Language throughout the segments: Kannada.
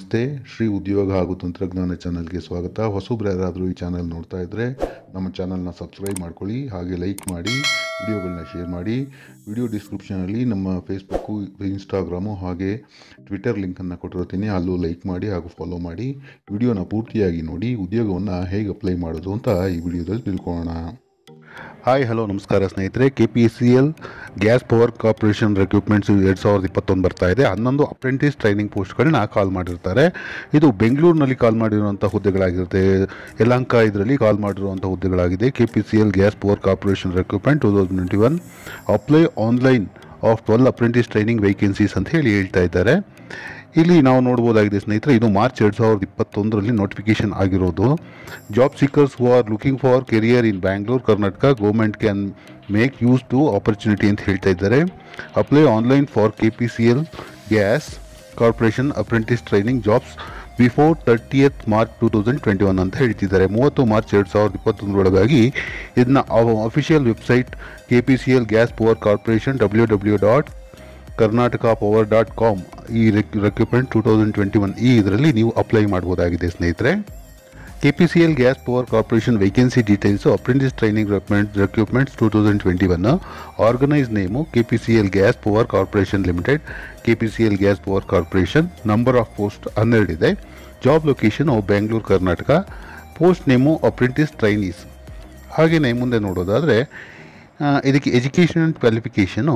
ನಮಸ್ತೆ ಶ್ರೀ ಉದ್ಯೋಗ ಹಾಗೂ ತಂತ್ರಜ್ಞಾನ ಚಾನಲ್ಗೆ ಸ್ವಾಗತ ಹೊಸಬ್ರು ಯಾರಾದರೂ ಈ ಚಾನಲ್ ನೋಡ್ತಾ ಇದ್ದರೆ ನಮ್ಮ ಚಾನಲ್ನ ಸಬ್ಸ್ಕ್ರೈಬ್ ಮಾಡ್ಕೊಳ್ಳಿ ಹಾಗೆ ಲೈಕ್ ಮಾಡಿ ವಿಡಿಯೋಗಳನ್ನ ಶೇರ್ ಮಾಡಿ ವಿಡಿಯೋ ಡಿಸ್ಕ್ರಿಪ್ಷನಲ್ಲಿ ನಮ್ಮ ಫೇಸ್ಬುಕ್ಕು ಇನ್ಸ್ಟಾಗ್ರಾಮು ಹಾಗೆ ಟ್ವಿಟರ್ ಲಿಂಕನ್ನು ಕೊಟ್ಟಿರ್ತೀನಿ ಅಲ್ಲೂ ಲೈಕ್ ಮಾಡಿ ಹಾಗೂ ಫಾಲೋ ಮಾಡಿ ವಿಡಿಯೋನ ಪೂರ್ತಿಯಾಗಿ ನೋಡಿ ಉದ್ಯೋಗವನ್ನು ಹೇಗೆ ಅಪ್ಲೈ ಮಾಡೋದು ಅಂತ ಈ ವಿಡಿಯೋದಲ್ಲಿ ತಿಳ್ಕೊಳ್ಳೋಣ ಹಾಯ್ ಹಲೋ ನಮಸ್ಕಾರ ಸ್ನೇಹಿತರೆ K P C L gas power corporation recruitments ಎರಡು ಸಾವಿರದ ಇಪ್ಪತ್ತೊಂದು ಬರ್ತಾ ಇದೆ ಹನ್ನೊಂದು ಅಪ್ರೆಂಟಿಸ್ ಟ್ರೈನಿಂಗ್ ಪೋಸ್ಟ್ಗಳನ್ನ ಕಾಲ್ ಮಾಡಿರ್ತಾರೆ ಇದು ಬೆಂಗಳೂರಿನಲ್ಲಿ ಕಾಲ್ ಮಾಡಿರುವಂಥ ಹುದ್ದೆಗಳಾಗಿರುತ್ತೆ ಯಲಹಂಕ ಇದರಲ್ಲಿ ಕಾಲ್ ಮಾಡಿರುವಂಥ ಹುದ್ದೆಗಳಾಗಿದೆ K P C L gas power corporation recruitment two thousand twenty one apply online of twelve apprentice training vacancies ಅಂತ ಹೇಳಿ ಹೇಳ್ತಾ ಇದ್ದಾರೆ ಇಲ್ಲಿ ನಾವು ನೋಡ್ಬೋದಾಗಿದೆ ಸ್ನೇಹಿತರೆ ಇದು ಮಾರ್ಚ್ ಎರಡು ಸಾವಿರದ ಇಪ್ಪತ್ತೊಂದರಲ್ಲಿ ನೋಟಿಫಿಕೇಶನ್ ಆಗಿರೋದು job seekers who are looking for career in Bangalore Karnataka government can make use to opportunity ಅಂತ ಹೇಳ್ತಾ ಇದ್ದಾರೆ apply online for K P C L gas corporation apprentice training jobs before thirtieth March two thousand twenty one ಅಂತ ಹೇಳ್ತಿದ್ದಾರೆ ಮೂವತ್ತು ಮಾರ್ಚ್ ಎರಡು ಸಾವಿರದ ಇಪ್ಪತ್ತೊಂದರೊಳಗಾಗಿ ಇದನ್ನ official website K P C L gas power corporation W W dot Karnataka power dot com ಈ recruitment two thousand twenty one ಈ ಇದರಲ್ಲಿ ನೀವು ಅಪ್ಲೈ ಮಾಡ್ಬೋದಾಗಿದೆ ಸ್ನೇಹಿತರೆ K P C L gas power corporation vacancy details apprentice training ರೆಕ್ಮೆಂಟ್ recruitments two thousand twenty one organise name K P C L gas power corporation limited K P C L gas power corporation number of post ಹನ್ನೆರಡಿದೆ job location Bengaluru Karnataka post name apprentice trainees ಹಾಗೆಯೇ ಮುಂದೆ ನೋಡೋದಾದರೆ ಇದಕ್ಕೆ education qualification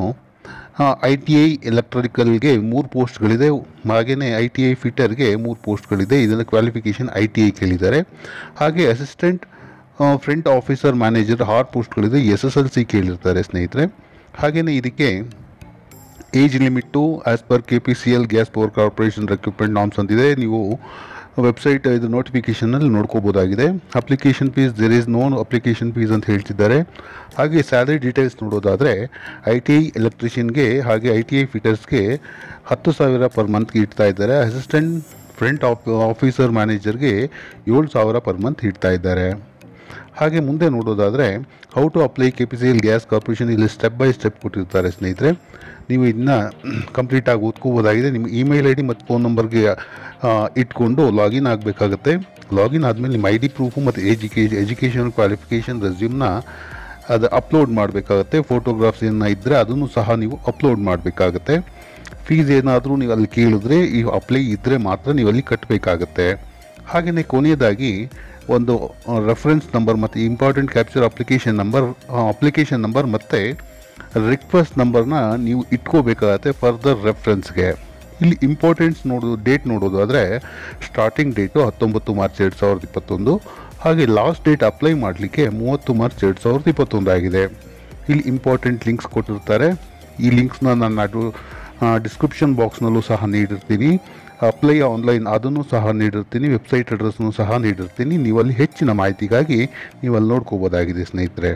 I T I ಎಲೆಕ್ಟ್ರಿಕಲ್ಗೆ ಮೂರು ಪೋಸ್ಟ್ಗಳಿದೆ ಹಾಗೆಯೇ ಐ ಟಿ ಐ ಫಿಟರ್ಗೆ ಮೂರು ಪೋಸ್ಟ್ಗಳಿದೆ ಇದನ್ನು ಕ್ವಾಲಿಫಿಕೇಷನ್ ಐ ಟಿ ಐ ಕೇಳಿದ್ದಾರೆ ಹಾಗೆ ಅಸಿಸ್ಟೆಂಟ್ ಫ್ರಂಟ್ ಆಫೀಸರ್ ಮ್ಯಾನೇಜರ್ ಆರು ಪೋಸ್ಟ್ಗಳಿದೆ ಎಸ್ ಎಸ್ ಎಲ್ ಸಿ ಕೇಳಿರ್ತಾರೆ ಸ್ನೇಹಿತರೆ ಹಾಗೆಯೇ ಇದಕ್ಕೆ age limit as per K P C L gas power corporation recruitment norms ಅಂತಿದೆ ನೀವು ವೆಬ್ಸೈಟ್ ಇದು ನೋಟಿಫಿಕೇಷನಲ್ಲಿ ನೋಡ್ಕೋಬೋದಾಗಿದೆ application fees there is none application fees ಅಂತ ಹೇಳ್ತಿದ್ದಾರೆ ಹಾಗೆ ಸ್ಯಾಲರಿ ಡೀಟೇಲ್ಸ್ ನೋಡೋದಾದರೆ ಐ ಟಿ ಐ ಎಲೆಕ್ಟ್ರಿಷಿಯನ್ಗೆ ಹಾಗೆ ಐ ಟಿ ಐ ಫಿಟರ್ಸ್ಗೆ ಹತ್ತು ಸಾವಿರ ಪರ್ ಮಂತ್ಗೆ ಇಡ್ತಾ ಇದ್ದಾರೆ ಅಸಿಸ್ಟೆಂಟ್ ಫ್ರಂಟ್ ಆಫ್ ಆಫೀಸರ್ ಮ್ಯಾನೇಜರ್ಗೆ ಏಳು ಸಾವಿರ ಪರ್ ಮಂತ್ ಇಡ್ತಾ ಇದ್ದಾರೆ ಹಾಗೆ ಮುಂದೆ ನೋಡೋದಾದರೆ how to apply K P C L gas corporation ಇಲ್ಲಿ ಸ್ಟೆಪ್ ಬೈ ಸ್ಟೆಪ್ ಕೊಟ್ಟಿರ್ತಾರೆ ಸ್ನೇಹಿತರೆ ನೀವು ಇದನ್ನ ಕಂಪ್ಲೀಟಾಗಿ ಓದ್ಕೋಬೋದಾಗಿದೆ ನಿಮ್ಮ ಇಮೇಲ್ ಐ ಡಿ ಮತ್ತು ಫೋನ್ ನಂಬರ್ಗೆ ಇಟ್ಕೊಂಡು ಲಾಗಿನ್ ಆಗಬೇಕಾಗತ್ತೆ ಲಾಗಿನ್ ಆದಮೇಲೆ ನಿಮ್ಮ ಐ ಡಿ ಪ್ರೂಫು ಮತ್ತು ಎಜುಕೇ ಎಜುಕೇಷನ್ ಕ್ವಾಲಿಫಿಕೇಷನ್ ರೆಸ್ಯೂಮ್ನ ಅದು ಅಪ್ಲೋಡ್ ಮಾಡಬೇಕಾಗತ್ತೆ ಫೋಟೋಗ್ರಾಫ್ಸ್ ಏನ ಇದ್ದರೆ ಅದನ್ನು ಸಹ ನೀವು ಅಪ್ಲೋಡ್ ಮಾಡಬೇಕಾಗತ್ತೆ ಫೀಸ್ ಏನಾದರೂ ನೀವು ಅಲ್ಲಿ ಕೇಳಿದ್ರೆ ಈ ಅಪ್ಲೈ ಇದ್ದರೆ ಮಾತ್ರ ನೀವು ಅಲ್ಲಿ ಕಟ್ಟಬೇಕಾಗತ್ತೆ ಹಾಗೆಯೇ ಕೊನೆಯದಾಗಿ ಒಂದು ರೆಫರೆನ್ಸ್ ನಂಬರ್ ಮತ್ತು important captcha application number application number ಮತ್ತು ರಿಕ್ವೆಸ್ಟ್ ನಂಬರ್ನ ನೀವು ಇಟ್ಕೋಬೇಕಾಗತ್ತೆ ಫರ್ದರ್ ರೆಫರೆನ್ಸ್ಗೆ ಇಲ್ಲಿ ಇಂಪಾರ್ಟೆಂಟ್ಸ್ ನೋಡೋದು ಡೇಟ್ ನೋಡೋದು ಆದರೆ ಸ್ಟಾರ್ಟಿಂಗ್ ಡೇಟು ಹತ್ತೊಂಬತ್ತು ಮಾರ್ಚ್ ಎರಡು ಸಾವಿರದ ಇಪ್ಪತ್ತೊಂದು ಹಾಗೆ ಲಾಸ್ಟ್ ಡೇಟ್ ಅಪ್ಲೈ ಮಾಡಲಿಕ್ಕೆ ಮೂವತ್ತು ಮಾರ್ಚ್ ಎರಡು ಸಾವಿರದ ಇಪ್ಪತ್ತೊಂದು ಆಗಿದೆ ಇಲ್ಲಿ ಇಂಪಾರ್ಟೆಂಟ್ ಲಿಂಕ್ಸ್ ಕೊಟ್ಟಿರ್ತಾರೆ ಈ ಲಿಂಕ್ಸ್ನ ನಾನು ಅದು ಡಿಸ್ಕ್ರಿಪ್ಷನ್ ಬಾಕ್ಸ್ನಲ್ಲೂ ಸಹ ನೀಡಿರ್ತೀನಿ ಅಪ್ಲೈ ಆನ್ಲೈನ್ ಅದನ್ನು ಸಹ ನೀಡಿರ್ತೀನಿ ವೆಬ್ಸೈಟ್ ಅಡ್ರೆಸ್ನು ಸಹ ನೀಡಿರ್ತೀನಿ ನೀವು ಅಲ್ಲಿ ಹೆಚ್ಚಿನ ಮಾಹಿತಿಗಾಗಿ ನೀವು ಅಲ್ಲಿ ನೋಡ್ಕೋಬೋದಾಗಿದೆ ಸ್ನೇಹಿತರೆ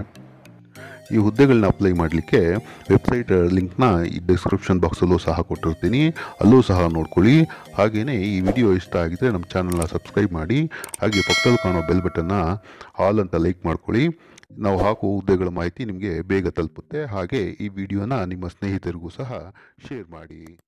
ಈ ಹುದ್ದೆಗಳನ್ನ ಅಪ್ಲೈ ಮಾಡಲಿಕ್ಕೆ ವೆಬ್ಸೈಟ್ ಲಿಂಕ್ನ ಈ ಡಿಸ್ಕ್ರಿಪ್ಷನ್ ಬಾಕ್ಸಲ್ಲೂ ಸಹ ಕೊಟ್ಟಿರ್ತೀನಿ ಅಲ್ಲೂ ಸಹ ನೋಡ್ಕೊಳ್ಳಿ ಹಾಗೆಯೇ ಈ ವಿಡಿಯೋ ಇಷ್ಟ ಆಗಿದ್ರೆ ನಮ್ಮ ಚಾನಲ್ನ ಸಬ್ಸ್ಕ್ರೈಬ್ ಮಾಡಿ ಹಾಗೆ ಪಕ್ಕದಲ್ಲಿ ಕಾಣೋ ಬೆಲ್ ಬಟನ್ನ ಆಲ್ ಅಂತ ಲೈಕ್ ಮಾಡ್ಕೊಳ್ಳಿ ನಾವು ಹಾಕುವ ಹುದ್ದೆಗಳ ಮಾಹಿತಿ ನಿಮಗೆ ಬೇಗ ತಲುಪುತ್ತೆ ಹಾಗೆ ಈ ವಿಡಿಯೋನ ನಿಮ್ಮ ಸ್ನೇಹಿತರಿಗೂ ಸಹ ಶೇರ್ ಮಾಡಿ